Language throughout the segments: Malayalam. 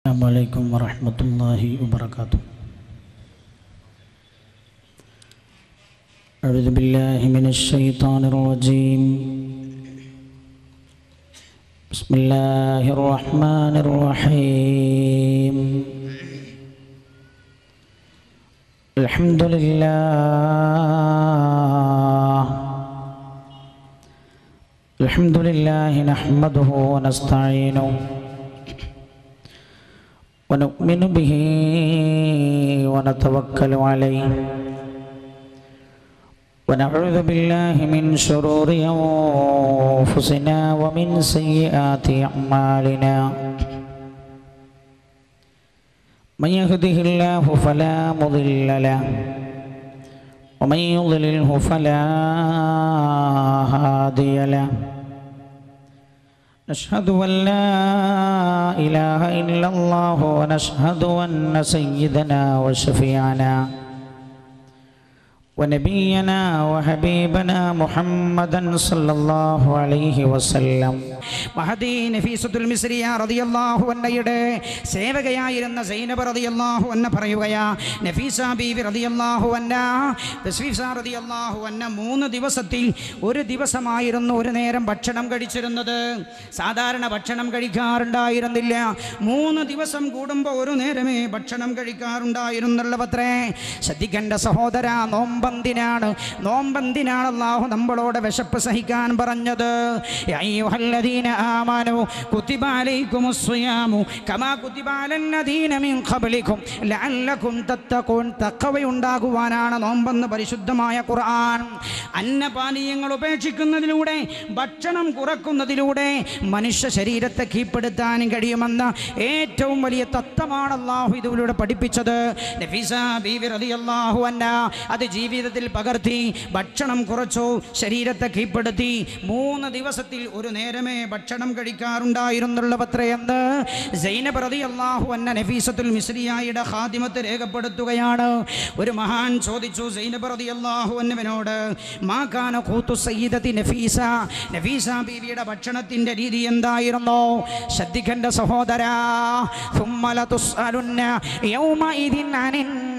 السلام عليكم ورحمة الله وبركاته أعوذ بالله من الشيطان الرجيم بسم الله الرحمن الرحيم الحمد لله الحمد لله نحمده ونستعينه ونؤمن به ونتوكل عليه ونعوذ بالله من شرور أنفسنا ومن سيئات أعمالنا من يهده الله فلا مضل له ومن يضلله فلا هادي له نشهد أن لا إله إلا الله ونشهد أن سيدنا وشفيعنا ونبينا وحبيبنا محمدا صلى الله عليه وسلم മഹദി നഫീസത്തുൽ മിസ്രിയ റളിയല്ലാഹു അൻഹയുടെ സേവകയായിരുന്ന സൈനബ റളിയല്ലാഹു അൻഹ പറയുകയാ നഫീസ ബീവി റളിയല്ലാഹു അൻഹ നഫീസ റളിയല്ലാഹു അൻഹ മൂന്ന് ദിവസത്തിൽ ഒരു ദിവസമായിരുന്നു ഒരു നേരം ഭക്ഷണം കഴിച്ചിരുന്നത് സാധാരണ ഭക്ഷണം കഴിക്കാറുണ്ടായിരുന്നില്ല മൂന്ന് ദിവസം കൂടുമ്പോൾ ഒരു നേരമേ ഭക്ഷണം കഴിക്കാറുണ്ടായിരുന്നുള്ളവത്രേ ശ്രദ്ധിക്കേണ്ട സഹോദര നോമ്പന്തിനാണ് നോമ്പന്തിനാണ് അള്ളാഹു നമ്മളോട് വിശപ്പ് സഹിക്കാൻ പറഞ്ഞത് യാ അയ്യുഹല്ലദീന ആമനു കുതിബ അലൈക്കുമുസ് സിയാമു കമാ കുതിബ അലല്ലദീന മിൻ ഖബ്ലിക്കും ലഅല്ലകും തത്തഖൂൻ തഖവയുണ്ടാകുവാനാണ് നോമ്പെന്ന് പരിശുദ്ധമായ ഖുർആൻ അന്നപാനീയങ്ങൾ ഉപേക്ഷിക്കുന്നതിലൂടെ ഭക്ഷണം കുറക്കുന്നതിലൂടെ മനുഷ്യ ശരീരത്തെ കീഴ്പ്പെടുത്താൻ കഴിയുമെന്ന ഏറ്റവും വലിയ തത്വമാണ് അള്ളാഹു ഇതിലൂടെ പഠിപ്പിച്ചത് നഫീസ ബീവി റളിയല്ലാഹു അൻഹ അത് ജീവിതത്തിൽ പകർത്തി ഭക്ഷണം കുറച്ചു ശരീരത്തെ കീഴ്പ്പെടുത്തി മൂന്ന് ദിവസത്തിൽ ഒരു നേരമേ ഭക്ഷണം കഴിക്കാറുണ്ടായിരുന്നുള്ളവത്രയെന്ന് സൈനബ് റളിയല്ലാഹു അൻഹ നഫീസത്തുൽ മിസ്രിയായുടെ ഖാദിമത്ത് രേഖപ്പെടുത്തുകയാണ് ഒരു മഹാൻ ചോദിച്ചു സൈനബ് റളിയല്ലാഹു അൻഹുവിനോട് മാ കാന ഖൂത്തു സയ്യിദത്തി നഫീസ നഫീസ ബീവിയുടെ ഭക്ഷണത്തിന്റെ രീതി എന്തായിരുന്നു ശ്രദ്ധിക്കേണ്ട സഹോദരാ ثم لتسألن يومئذ عن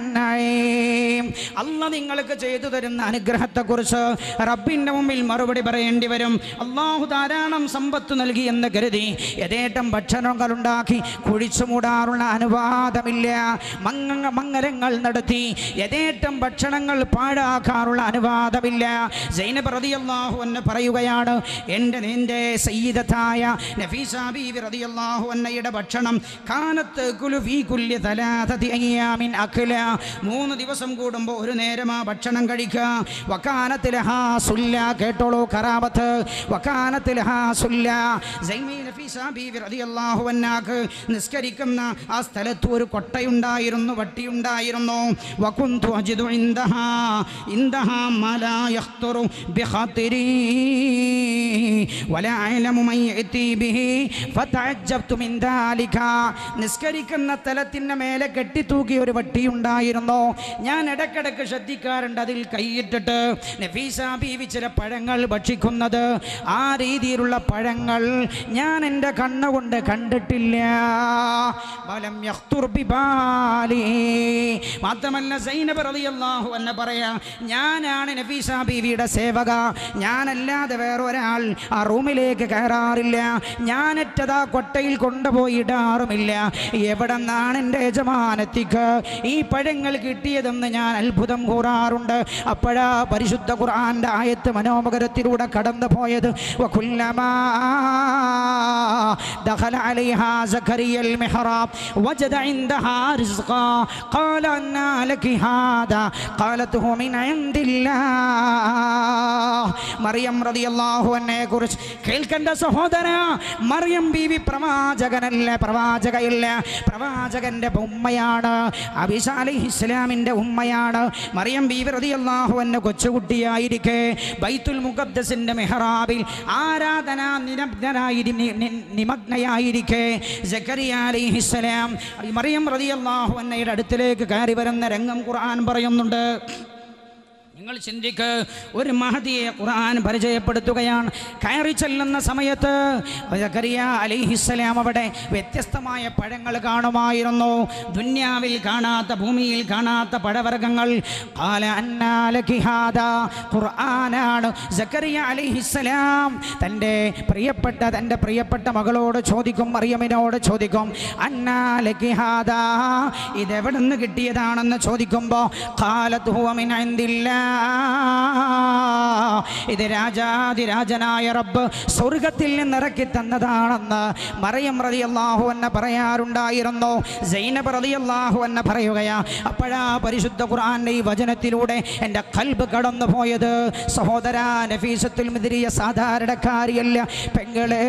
النعيم അല്ല നിങ്ങൾക്ക് ചെയ്തു തരുന്ന അനുഗ്രഹത്തെക്കുറിച്ച് റബ്ബിൻ്റെ മുമ്പിൽ മറുപടി പറയേണ്ടി വരും അള്ളാഹു ധാരാളം സമ്പത്ത് നൽകി എന്ന് കരുതി യഥേട്ടം ഭക്ഷണങ്ങൾ ഉണ്ടാക്കി കുഴിച്ചു മൂടാറുള്ള അനുവാദമില്ല മങ്ങ മങ്ങലങ്ങൾ നടത്തി യഥേട്ടം ഭക്ഷണങ്ങൾ പാഴാക്കാറുള്ള അനുവാദമില്ല സൈനബ് റളിയല്ലാഹു അൻഹ പറയുകയാണ് എൻ്റെ നിൻ്റെ സയ്യിദത്തായ നഫീസ ബീവി റളിയല്ലാഹു അൻഹയുടെ ഭക്ഷണം കാനത്ത് കുലു ഫീ കുല്ലി തലാതതി അയ്യാമിൻ അഖല മൂന്ന് ദിവസം കൂടുമ്പോൾ ഒരു നേരം ആ ഭക്ഷണം കഴിക്കുക വക്കാനത്തിൽ ഹാ സുല്ല കേട്ടോളൂ കറാമത്ത് വക്കാനത്തിൽ ഹാ സുല്ല സൈമി നഫീസ ബീവി റളിയല്ലാഹു അൻഹാക്ക് നിസ്കരിക്കുന്ന ആ സ്ഥലത്ത് ഒരു കൊട്ടയുണ്ടായിരുന്നു വട്ടിയുണ്ടായിരുന്നു വകുന്തു അജിദു ഇൻദഹാ ഇൻദഹാ മലാ യഖ്തുറു ബിഖാതിരി വലാ അഅലമു മൻ യഅതി ബിഹി ഫതഅജ്ജബ്തു മിൻ ദാലിക നിസ്കരിക്കുന്ന തലത്തിൻ്റെ മേലെ കെട്ടിത്തൂക്കിയ ഒരു വട്ടിയുണ്ടായിരുന്നു ഞാൻ ഇടക്കിടക്ക് ശ്രദ്ധിക്കാറുണ്ട് അതിൽ കൈയിട്ടിട്ട് നഫീസ ബീവി ചില പഴങ്ങൾ ഭക്ഷിക്കുന്നത് ആ രീതിയിലുള്ള പഴങ്ങൾ ഞാൻ എൻ്റെ കണ്ണുകൊണ്ട് കണ്ടിട്ടില്ല ബലം യഖ്തുർ ബിബാലി മാത്രമല്ല സൈനബ് റളിയല്ലാഹു അൻഹ പറയാ ഞാനാണ് നഫീസ ബീവിയുടെ സേവക ഞാനല്ലാതെ വേറൊരാൾ ആ റൂമിലേക്ക് കയറാറില്ല ഞാനറ്റതാ കൊട്ടയിൽ കൊണ്ടുപോയി ഇടാറുമില്ല എവിടെ നിന്നാണ് എൻ്റെ യജമാനെത്തിക്ക് ഈ പഴങ്ങൾ കിട്ടിയതെന്ന് ഞാൻ അത്ഭുതം കൂറാറുണ്ട് അപ്പോഴാ പരിശുദ്ധ ഖുർആന്റെ ആയത്ത് മനോമുഖരത്തിലൂടെ കടന്നു പോയത് വകുല്ലമാ دخل عليها زكريا المحراب وجد عندها رزقا قال أنى لك هذا قالت هو من عند الله മറിയം റളിയല്ലാഹു അൻഹയെ കുറിച്ച് കേൾക്കേണ്ട സഹോദര മറിയം ബീവി പ്രവാചകനല്ല പ്രവാചകയില്ല പ്രവാചകന്റെ ഉമ്മയാണ് അബിസ അലൈഹി ഇസ്ലാമിന്റെ ഉമ്മയാണ് മറിയം ബീവി റളിയല്ലാഹു അൻഹ കൊച്ചുകുട്ടിയായിരിക്കെ ബൈത്തുൽ മുഖദ്ദസിന്റെ മെഹ്റാബിൽ ആരാധന നിമഗ്നനായി നി- നി- നിമഗ്നയായിരിക്കെ സക്കരിയ അലൈഹിസ്സലാം മറിയം റളിയല്ലാഹു അൻഹയുടെ അടുത്തിലേക്ക് കയറി വരുന്ന രംഗം ഖുർആൻ പറയുന്നുണ്ട് നിങ്ങൾ ചിന്തിക്ക് ഒരു മഹതിയെ ഖുർആൻ പരിചയപ്പെടുത്തുകയാണ് കയറി ചെല്ലുന്ന സമയത്ത് സക്കറിയ അലിഹിസ്സലാം അവിടെ വ്യത്യസ്തമായ പഴങ്ങൾ കാണുമായിരുന്നു ദുന്യാവിൽ കാണാത്ത ഭൂമിയിൽ കാണാത്ത പഴവർഗ്ഗങ്ങൾ ഖാല അന്നാ ലക്കി ഹാദാ? ഖുർആനാണ് സക്കറിയ അലിഹിസ്സലാം തൻ്റെ പ്രിയപ്പെട്ട തൻ്റെ പ്രിയപ്പെട്ട മകളോട് ചോദിക്കും മറിയമിനോട് ചോദിക്കും അന്നാ ലക്കി ഹാദാ? ഇതെവിടെ നിന്ന് കിട്ടിയതാണെന്ന് ചോദിക്കുമ്പോൾ ഖാലത്ത് ഹുവ മിൻ ഇൻദില്ലാ. ഇത് രാജാതിരാജനായ റബ്ബ് സ്വർഗത്തിൽ നിന്ന് ഇറക്കി തന്നതാണെന്ന് മറിയം റതി അള്ളാഹു എന്നെ പറയാറുണ്ടായിരുന്നു സൈനബ് റതി അള്ളാഹു എന്നെ പറയുകയാ അപ്പോഴാ പരിശുദ്ധ ഖുർആന്റെ ഈ വചനത്തിലൂടെ എൻ്റെ കൽബ് കടന്നു പോയത് സഹോദര നഫീസത്തുൽ മിദിരിയ സാധാരണക്കാരിയല്ല പെങ്ങളെ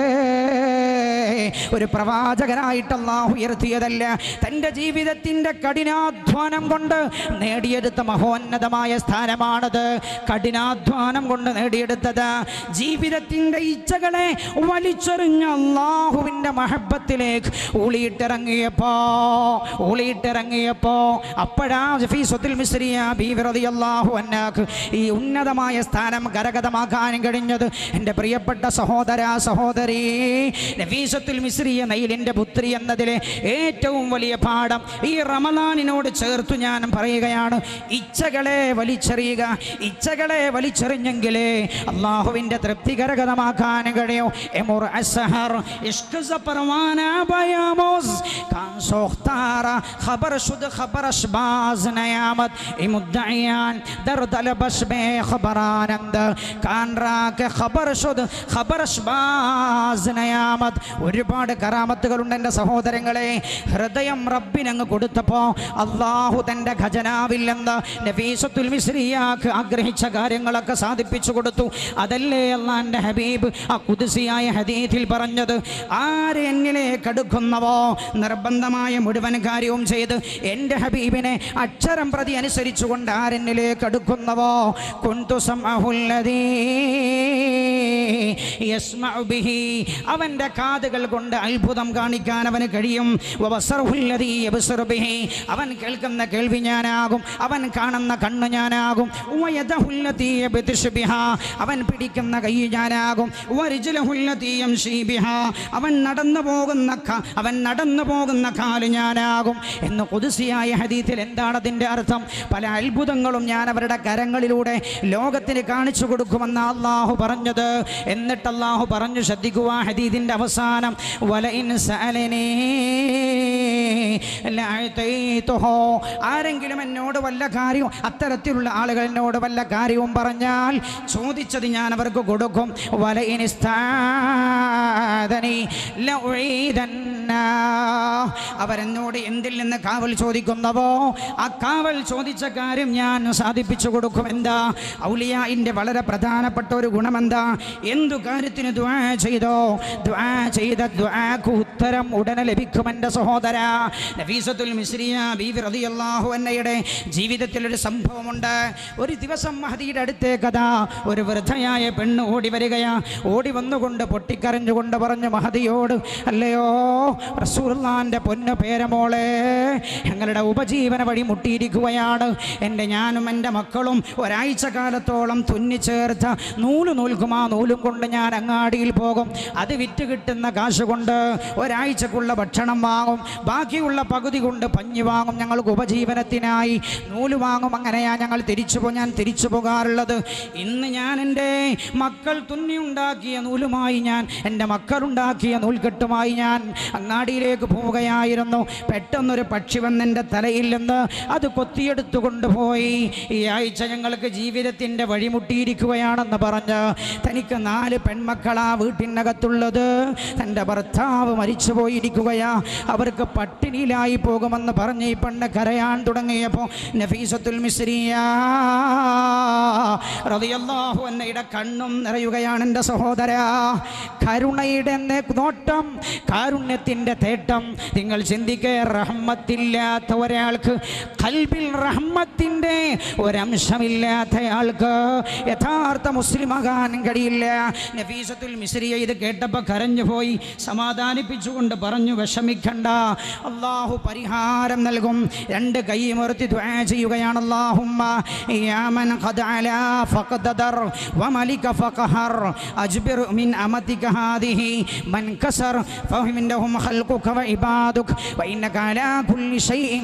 ഒരു പ്രവാചകനായിട്ട് അള്ളാഹു ഉയർത്തിയതല്ല തൻ്റെ ജീവിതത്തിൻ്റെ കഠിനാധ്വാനം കൊണ്ട് നേടിയെടുത്ത മഹോന്നതമായ സ്ഥാനമാണത് കഠിനാധ്വാനം കൊണ്ട് നേടിയെടുത്തത് ജീവിതത്തിൻ്റെ ഇച്ഛകളെ വലിച്ചെറിഞ്ഞ അള്ളാഹുവിൻ്റെ മഹബത്തിലേക്ക് ഊളിയിട്ടിറങ്ങിയപ്പോ ഊളിയിട്ടിറങ്ങിയപ്പോ അപ്പോഴാ ജഫീസത്തുൽ മിസ്രിയ ബീവി റളിയല്ലാഹു അൻഹാക്ക് ഈ ഉന്നതമായ സ്ഥാനം കരഗതമാക്കാൻ കഴിഞ്ഞത് എൻ്റെ പ്രിയപ്പെട്ട സഹോദര സഹോദരി നഫീസത്തുൽ മിസ്രിയ നൈലിൻ്റെ പുത്രി എന്നതിലെ ഏറ്റവും വലിയ പാഠം ഈ റമലാനിനോട് ചേർത്തു ഞാൻ പറയുകയാണ് ഇച്ഛകളെ വലിച്ചെറിയുക ഇച്ഛകളെ വലിച്ചെറിഞ്ഞെങ്കിലേ അള്ളാഹുവിൻ്റെ തൃപ്തി കരഗതമാക്കാൻ കഴിയും എമുർ അസ്ഹർ ഇഷ്ക് സപർവാന ബയാമോസ് കാൻ സോഖ്താറ ഖബർ ശുദ് ഖബർ അഷ്ബാസ് നയാമത് ഇമുദ്ദഇയാൻ ദർദൽ ബഷ്ബേ ഖബറാനന്ദ കാൻ റാക ഖബർ ശുദ് ഖബർ അഷ്ബാസ് നയാമത് ഒരുപാട് കറാമത്തുകളുണ്ട് എൻ്റെ സഹോദരങ്ങളെ ഹൃദയം റബ്ബിനങ്ങ് കൊടുത്തപ്പോൾ അള്ളാഹു തൻ്റെ ഖജനാവിൽ നിന്ന് നഫീസത്തുൽ മിസ്രിയാക്ക് ആഗ്രഹിച്ച കാര്യങ്ങളൊക്കെ സാധിപ്പിച്ചു കൊടുത്തു അതല്ലേ അള്ളാൻ്റെ ഹബീബ് ആ കുതിസിയായ ഹദീഥിൽ പറഞ്ഞത് ആര് എന്നിലേക്ക് അടുക്കുന്നവോ നിർബന്ധമായ മുഴുവൻ കാര്യവും ചെയ്ത് എൻ്റെ ഹബീബിനെ അക്ഷരം പ്രതി അനുസരിച്ചുകൊണ്ട് ആരെന്നിലേക്ക് അടുക്കുന്നവോ കുന്തു സംഅഹുല്ലദീ യസ്മഉ ബിഹി അവൻ്റെ കാതുകൾ കൊണ്ട് അത്ഭുതം കാണിക്കാൻ അവന് കഴിയും വബസറുഹുല്ലദീ യബ്സറു ബിഹി അവൻ കേൾക്കുന്ന കേൾവി ഞാനാകും അവൻ കാണുന്ന കണ്ണ് ഞാനാകും വയദഹുല്ലദീ യബ്തിഷു ബിഹാ അവൻ പിടിക്കുന്ന കൈ ഞാനാകും വരിജലഹുല്ലദീ യംശീ ബിഹാ അവൻ നടന്നു പോകുന്ന ക- അവൻ നടന്നു പോകുന്ന കാല് ഞാനാകും എന്ന് കുതിസിയായ ഹദീത്തിൽ എന്താണ് അതിൻ്റെ അർത്ഥം പല അത്ഭുതങ്ങളും ഞാൻ അവരുടെ കരങ്ങളിലൂടെ ലോകത്തിന് കാണിച്ചു കൊടുക്കുമെന്ന് അള്ളാഹു പറഞ്ഞത് എന്നിട്ട് അള്ളാഹു പറഞ്ഞു ശ്രദ്ധിക്കുക ഹദീദിൻ്റെ അവസാനം വലയിൻ സഅലനീ ലഅതൈതുഹു. ആരെങ്കിലും എന്നോട് വല്ല കാര്യവും അത്തരത്തിലുള്ള ആളുകൾ എന്നോട് വല്ല കാര്യവും പറഞ്ഞാൽ ചോദിച്ചത് ഞാൻ അവർക്ക് കൊടുക്കും വലയിനിസ്താദനി ലഉഈദന്ന. അവരെന്നോട് എന്തിൽ നിന്ന് കാവൽ ചോദിക്കുന്നവോ ആ കാവൽ ചോദിച്ച കാര്യം ഞാൻ സാധിപ്പിച്ചു കൊടുക്കും എന്താ ഔലിയായിൻ്റെ വളരെ പ്രധാനപ്പെട്ട ഒരു ഗുണമെന്താ എന്തു കാര്യത്തിന് ദ്വാ ചെയ്തോ ദ്വാ ചെയ്ത ദ്വാക്ക് ഉത്തരം ഉടനെ ലഭിക്കും എൻ്റെ സഹോദര നഫീസത്തുൽ മിസ്രിയ ബീവി റളിയല്ലാഹു അന്നയുടെ ജീവിതത്തിൽ ഒരു സംഭവമുണ്ട് ഒരു ദിവസം മഹദിയുടെ അടുത്തേ കഥ ഒരു വൃദ്ധയായ പെണ്ണ് ഓടി വരികയാ ഓടി വന്നുകൊണ്ട് പൊട്ടിക്കരഞ്ഞുകൊണ്ട് പറഞ്ഞു മഹദിയോട് അല്ലയോ റസൂർലാൻ്റെ പൊന്നു പേരമോളെ ഞങ്ങളുടെ ഉപജീവന വഴി മുട്ടിയിരിക്കുകയാണ് എൻ്റെ ഞാനും എൻ്റെ മക്കളും ഒരാഴ്ച കാലത്തോളം തുന്നിച്ചേർത്ത നൂല് നൂൽക്കും ആ നൂലും കൊണ്ട് ഞാൻ അങ്ങാടിയിൽ പോകും അത് വിറ്റ് കിട്ടുന്ന കാശ് കൊണ്ട് ഒരാഴ്ചക്കുള്ള ഭക്ഷണം വാങ്ങും ബാക്കിയുള്ള പകുതി കൊണ്ട് പഞ്ഞി വാങ്ങും ഞങ്ങൾക്ക് ഉപജീവനത്തിനായി നൂല് വാങ്ങും അങ്ങനെയാ ഞങ്ങൾ തിരിച്ചു പോ ഞാൻ തിരിച്ചു പോകാറുള്ളത് ഇന്ന് ഞാൻ എൻ്റെ മക്കൾ തുന്നി ഉണ്ടാക്കിയ നൂലുമായി ഞാൻ എൻ്റെ മക്കളുണ്ടാക്കിയ നൂൽക്കെട്ടുമായി ഞാൻ അങ്ങാടിയിലേക്ക് പോവുകയായിരുന്നു പെട്ടെന്നൊരു പക്ഷി വന്നെൻ്റെ തലയിൽ നിന്ന് അത് കൊത്തിയെടുത്തു കൊണ്ടുപോയി ഈ ആഴ്ച ഞങ്ങൾക്ക് ജീവിതത്തിൻ്റെ വഴിമുട്ടിയിരിക്കുകയാണെന്ന് പറഞ്ഞ് തനിക്ക് നാല് പെൺമക്കളാ വീട്ടിനകത്തുള്ളത് തൻ്റെ ഭർത്താവ് മരിച്ചു പോയിരിക്കുകയാ അവർക്ക് പട്ടിണിയിലായി പോകുമെന്ന് പറഞ്ഞ് ഈ പെണ്ണ് കരയാൻ തുടങ്ങിയപ്പോൾ നഫീസത്തുൽ മിസ്രിയ റളിയല്ലാഹു അൻഹയുടെ കണ്ണും നിറയുകയാണ് എൻ്റെ സഹോദര കരുണയുടെ നേ- നോട്ടം കാരുണ്യത്തിൻ്റെ റഹ്മത്തിൻ്റെ തേട്ടം നിങ്ങൾ ചിന്തിക്കേ റഹ്മത്തില്ലാത്ത ഒരാൾക്ക് കൽബിൽ റഹ്മത്തിൻ്റെ ഒരംശമില്ലാത്തയാൾക്ക് യഥാർത്ഥ മുസ്ലിമാകാൻ കഴിയില്ല നഫീസത്തുൽ മിസ്രിയ ഇത് കേട്ടപ്പോൾ കരഞ്ഞു പോയി സമാധാനിപ്പിച്ചുകൊണ്ട് പറഞ്ഞു വിഷമിക്കണ്ട അള്ളാഹു പരിഹാരം നൽകും രണ്ട് കൈമുറത്തി ദ്വാ ചെയ്യുകയാണ് അള്ളാഹുമ്മ യാമൻ ഖദ് അലാ ഫഖദർ വമലിക ഫഖഹർ അജ്ബിർ മിൻ അമതിക ഹാദിഹി മൻ കസർ ഫഹിമിൻഹും ഖൽഖുക വഇബാദുക വഇന്നക അലാ കുല്ലി ഷൈഇൻ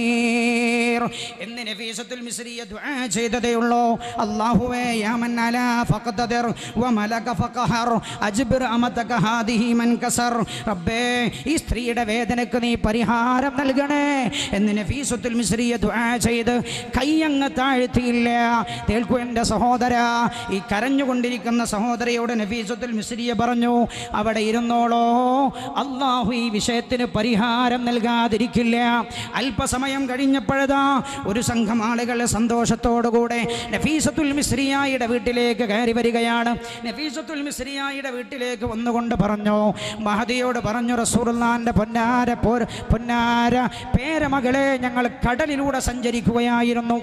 ഖദീർ എന്ന് നഫീസത്തുൽ മിസ്രിയ ദുആ ചെയ്തതേ ഉള്ളൂ അല്ലാഹുവേ യാമൻ അലാ ഫഖദർ വമലക ഫഖഹർ അജ്ബിർ അമതക ഹാദിഹി മൻ കസർ റബ്ബേ ഈ സ്ത്രീയുടെ വേദനക്ക് നീ പരിഹാരം നൽകണേ എന്ന് നഫീസത്തുൽ മിസ്രിയ ദുആ ചെയ്ത് കൈയങ്ങ് താഴ്ത്തിയില്ല കേൾക്കൂ എൻ്റെ സഹോദര ഈ കരഞ്ഞുകൊണ്ടിരിക്കുന്ന സഹോദരയോട് നഫീസത്തുൽ മിസ്രിയ പറഞ്ഞു അവിടെ ഇരുന്നോളോ അള്ളാഹു ഈ വിഷയത്തിന് പരിഹാരം നൽകാതിരിക്കില്ല അല്പസമയം കഴിഞ്ഞപ്പോഴതാ ഒരു സംഘം ആളുകൾ സന്തോഷത്തോടുകൂടെ നഫീസത്തുൽ മിസ്രിയായുടെ വീട്ടിലേക്ക് കയറി വരികയാണ് നഫീസത്തുൽ മിസ്രിയായുടെ വീട്ടിലേക്ക് വന്നുകൊണ്ട് പറഞ്ഞു മഹദിയോട് പറഞ്ഞു റസൂറുല്ലാന്റെ പൊന്നാര പോർ പൊന്നാര പേരമകളെ ഞങ്ങൾ കടലിലൂടെ സഞ്ചരിക്കുകയായിരുന്നു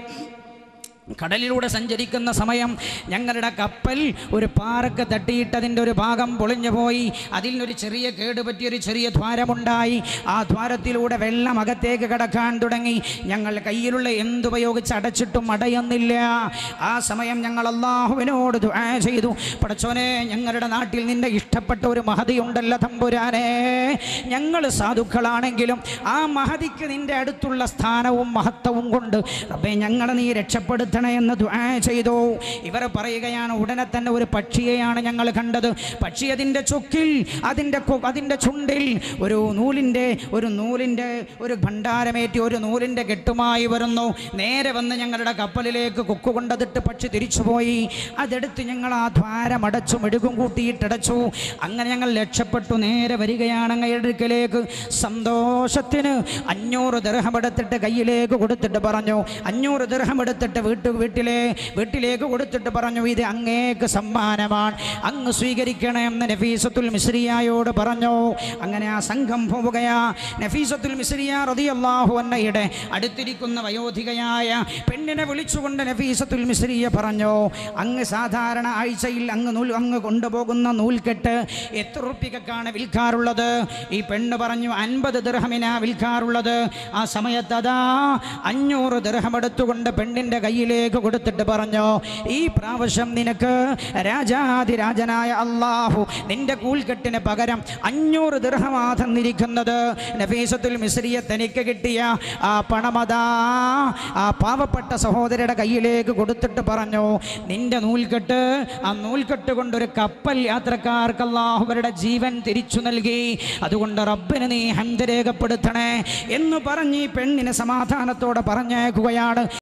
കടലിലൂടെ സഞ്ചരിക്കുന്ന സമയം ഞങ്ങളുടെ കപ്പൽ ഒരു പാറക്ക് തട്ടിയിട്ടതിൻ്റെ ഒരു ഭാഗം പൊളിഞ്ഞു പോയി അതിൽ ഒരു ചെറിയ കേട് പറ്റിയൊരു ചെറിയ ദ്വാരമുണ്ടായി ആ ദ്വാരത്തിലൂടെ വെള്ളം അകത്തേക്ക് കടക്കാൻ തുടങ്ങി ഞങ്ങൾ കയ്യിലുള്ള എന്തുപയോഗിച്ച് അടച്ചിട്ടും അടയുന്നില്ല ആ സമയം ഞങ്ങൾ അള്ളാഹുവിനോട് ദുആ ചെയ്തു പടച്ചോനെ ഞങ്ങളുടെ നാട്ടിൽ നിന്റെ ഇഷ്ടപ്പെട്ട ഒരു മഹതിയുണ്ടല്ലോ തമ്പുരാനെ ഞങ്ങൾ സാധുക്കളാണെങ്കിലും ആ മഹതിക്ക് നിന്റെ അടുത്തുള്ള സ്ഥാനവും മഹത്വവും കൊണ്ട് റബ്ബേ ഞങ്ങളെ നീ രക്ഷപ്പെടുത്തണേ എന്ന് ദുആ ചെയ്തു ഇവർ പറയുകയാണ് ഉടനെ തന്നെ ഒരു പക്ഷിയെയാണ് ഞങ്ങൾ കണ്ടത് പക്ഷി അതിൻ്റെ ചൊക്കിൽ അതിൻ്റെ കൊ- അതിൻ്റെ ചുണ്ടിൽ ഒരു നൂലിൻ്റെ ഒരു നൂലിൻ്റെ ഒരു ഭണ്ഡാരമേറ്റി ഒരു നൂലിൻ്റെ കെട്ടുമായി വരുന്നു നേരെ വന്ന് ഞങ്ങളുടെ കപ്പലിലേക്ക് കൊക്കു കൊണ്ടതിട്ട് പക്ഷി തിരിച്ചുപോയി അതെടുത്ത് ഞങ്ങൾ ആ ദ്വാരം അടച്ചു മെഴുകും കൂട്ടിയിട്ടടച്ചു അങ്ങനെ ഞങ്ങൾ രക്ഷപ്പെട്ടു നേരെ വരികയാണ് അങ്ങയുടെ അടുക്കലേക്ക് സന്തോഷത്തിന് അഞ്ഞൂറ് ദർഹം എടുത്തിട്ട് കയ്യിലേക്ക് കൊടുത്തിട്ട് പറഞ്ഞു അഞ്ഞൂറ് ദർഹം എടുത്തിട്ട് വീട്ടു വീട്ടിലെ വീട്ടിലേക്ക് കൊടുത്തിട്ട് പറഞ്ഞു ഇത് അങ്ങേക്ക് സമ്മാനമാണ് അങ്ങ് സ്വീകരിക്കണേ എന്ന് നഫീസത്തുൽ മിസ്രിയായോട് പറഞ്ഞു അങ്ങനെ ആ സംഘം പോവുകയാ നഫീസത്തുൽ മിസ്രിയ റളിയല്ലാഹു അൻഹയുടെ അടുത്തിരിക്കുന്ന വയോധികയായ പെണ്ണിനെ വിളിച്ചുകൊണ്ട് നഫീസത്തുൽ മിസ്രിയ പറഞ്ഞു അങ്ങ് സാധാരണ ആഴ്ചയിൽ അങ്ങ് നൂൽ അങ്ങ് കൊണ്ടുപോകുന്ന നൂൽക്കെട്ട് എത്ര റുപ്യക്കാണ് വിൽക്കാറുള്ളത് ഈ പെണ്ണ് പറഞ്ഞു അൻപത് ദിർഹമിനാ വിൽക്കാറുള്ളത് ആ സമയത്ത് അതാ അഞ്ഞൂറ് ദിർഹം എടുത്തുകൊണ്ട് പെണ്ണിൻ്റെ കയ്യിലേക്ക് കൊടുത്തിട്ട് പറഞ്ഞു ഈ പ്രാവശ്യം നിനക്ക് രാജാതിരാജനായ അള്ളാഹു നിന്റെ കൂൽക്കെട്ടിന് പകരം അഞ്ഞൂറ് ദിർഹമാ തന്നിരിക്കുന്നത് നഫീസത്തുൽ മിസ്രിയെ തനിക്ക് കിട്ടിയ ആ പണമതാ ആ പാവപ്പെട്ട സഹോദരിയുടെ കയ്യിലേക്ക് കൊടുത്തിട്ട് പറഞ്ഞു നിന്റെ നൂൽക്കെട്ട് ആ നൂൽക്കെട്ട് കൊണ്ടൊരു കപ്പൽ യാത്രക്കാർക്ക് അള്ളാഹുവരുടെ ജീവൻ തിരിച്ചു നൽകി അതുകൊണ്ട് റബ്ബിന് നീ ഹംദ രേഖപ്പെടുത്തണേ എന്ന് പറഞ്ഞ് ഈ പെണ്ണിനെ സമാധാനത്തോടെ പറഞ്ഞേക്കുകയാണ്